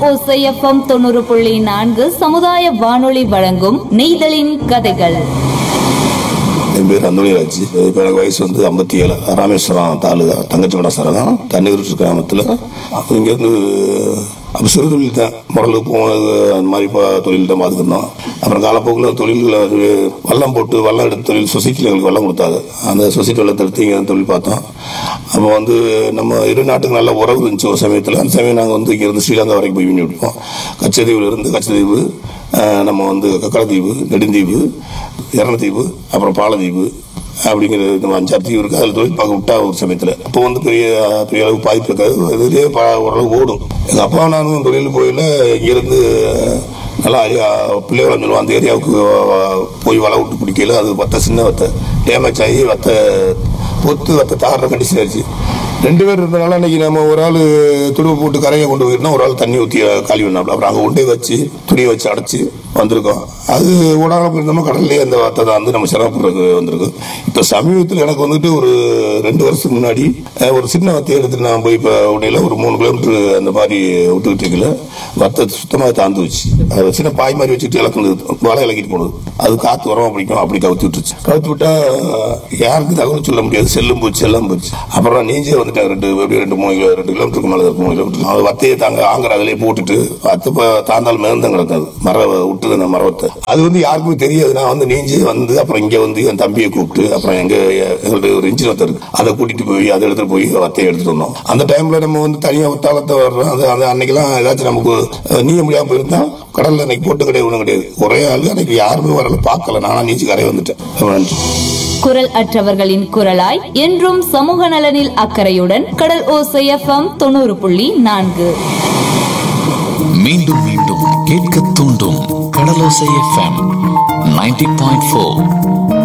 ஓசைஎஃப்எம் தொண்ணூறு புள்ளி நான்கு சமுதாய வானொலி வழங்கும் நெய்தலின் கதைகள் என் பேர் அந்தோணிராஜ் இப்போ எனக்கு வயசு வந்து ஐம்பத்தி ஏழு ராமேஸ்வரம் தாலுகா தங்கச்சி சரகம் தண்ணீர் கிராமத்தில் இங்கேருந்து அப்போ சிறு தொழில் தான் முரல் போனது அந்த மாதிரி இப்போ தொழில் தான் பார்த்துருந்தோம் அப்புறம் காலப்போக்கில் தொழில்களை அது வல்லம் போட்டு வல்லம் எடுத்து தொழில் சொசைட்டியில் எங்களுக்கு வல்லம் கொடுத்தாங்க அந்த சொசைட்டி வெள்ளத்தை எடுத்து இங்கே தொழில் பார்த்தோம் அப்போ வந்து நம்ம இரு நாட்டுக்கு நல்ல உறவு இருந்துச்சு ஒரு சமயத்தில் அந்த சமயம் நாங்கள் வந்து இங்கேருந்து ஸ்ரீலங்கா வரைக்கும் போய் பண்ணி விட்டுருவோம் கச்சதீவில் இருந்து கச்சதீவு அஹ், நம்ம வந்து கக்கடத்தீவு நெடுந்தீவு இரணத்தீவு அப்புறம் பாலதீவு அப்படிங்கிற இந்த அஞ்சாறு தீவு இருக்குது அதில் தொழில் பார்க்க விட்டா ஒரு சமயத்தில் அப்போ வந்து பெரிய பெரிய அளவு பாதிப்பு இருக்காது இதுலேயே ப ஓரளவு ஓடும் எங்கள் அப்பா நானும் தொழில் போயில இங்கேருந்து நல்லா அறியா- பிள்ளைவளம் சொல்லுவோம் அந்த ஏரியாவுக்கு அஹ், போய் வலை விட்டு பிடிக்கல அது வத்த சின்ன வத்தை டேமேஜ் ஆகி வத்த பொத்து வத்த தாடுற கண்டிஷன் ஆயிடுச்சு ரெண்டு பேர் இருந்தனால அன்னைக்கு நம்ம ஒரு ஆள் துடுப்பு போட்டு கரையை கொண்டு போயிருந்தோம் ஒரு ஆள் தண்ணி ஊற்றி காலி பண்ணாப்புல அப்புறம் அங்கே கொண்டே வச்சு துணியை வச்சு அடைச்சி வந்திருக்கோம் அது ஓடாமல் போயிருந்தோம்னா கடல்லே அந்த வார்த்தை தான் வந்து நம்ம சிரமப்படுறதுக்கு வந்திருக்கு இப்போ சமீபத்தில் எனக்கு வந்துட்டு ஒரு ரெண்டு வருஷத்துக்கு முன்னாடி அஹ், ஒரு சின்ன வத்தையை எடுத்துட்டு நான் போய் இப்போ உடையில ஒரு மூணு கிலோமீட்டர் அந்த மாதிரி விட்டுக்கிட்டு இருக்கல வத்தை சுத்தமாக தாந்து வச்சு அது சின்ன பாய் மாதிரி வச்சுட்டு இலக்குனது வலை இலக்கிட்டு போனது அது காற்று உரமா பிடிக்கும் அப்படி கவுத்து விட்டுருச்சு கவுத்து விட்டா யாருக்கும் தகவல் சொல்ல முடியாது செல்லும் போச்சு எல்லாம் போச்சு அப்புறம் நீஞ்சே வந்துட்டேன் ரெண்டு எப்படியும் ரெண்டு மூணு கிலோ ரெண்டு கிலோமீட்டருக்கு மேலே இருக்கும் மூணு கிலோமீட்டர் அது வத்தையை தாங்க ஆங்கிற அதிலே போட்டுட்டு வத்து இப்போ தாந்தால் மேந்தம் கிடக்காது மர விட்டுது அந்த மரவத்தை அது வந்து யாருக்குமே தெரியாது நான் வந்து நீஞ்சி வந்து அப்புறம் இங்கே வந்து என் தம்பியை கூப்பிட்டு அப்புறம் எங்க எங்களுடைய ஒரு இன்ஜின் வத்தை இருக்கு அதை கூட்டிட்டு போய் அதை எடுத்துட்டு போய் வத்தையை எடுத்துட்டு வந்தோம் அந்த டைம்ல நம்ம வந்து தனியா ஒத்தாளத்தை வர்றோம் அது அது அன்னைக்கெல்லாம் ஏதாச்சும் நமக்கு அஹ், நீய முடியாம போயிருந்தா கடல்ல அன்னைக்கு போட்டு கிடையாது ஒன்றும் கிடையாது ஒரே ஆளு அன்னைக்கு யாருமே வரல பார்க்கல நானா நீச்சு கரையை வந்துட்டேன் ரொம்ப நன்றி குரல் அற்றவர்களின் குரலாய் என்றும் சமூக நலனில் அக்கறையுடன் கடல் ஓசைஎஃப்எம் தொண்ணூறு புள்ளி நான்கு மீண்டும் மீண்டும் கேட்க தூண்டும் Kadalosai FM ninety point four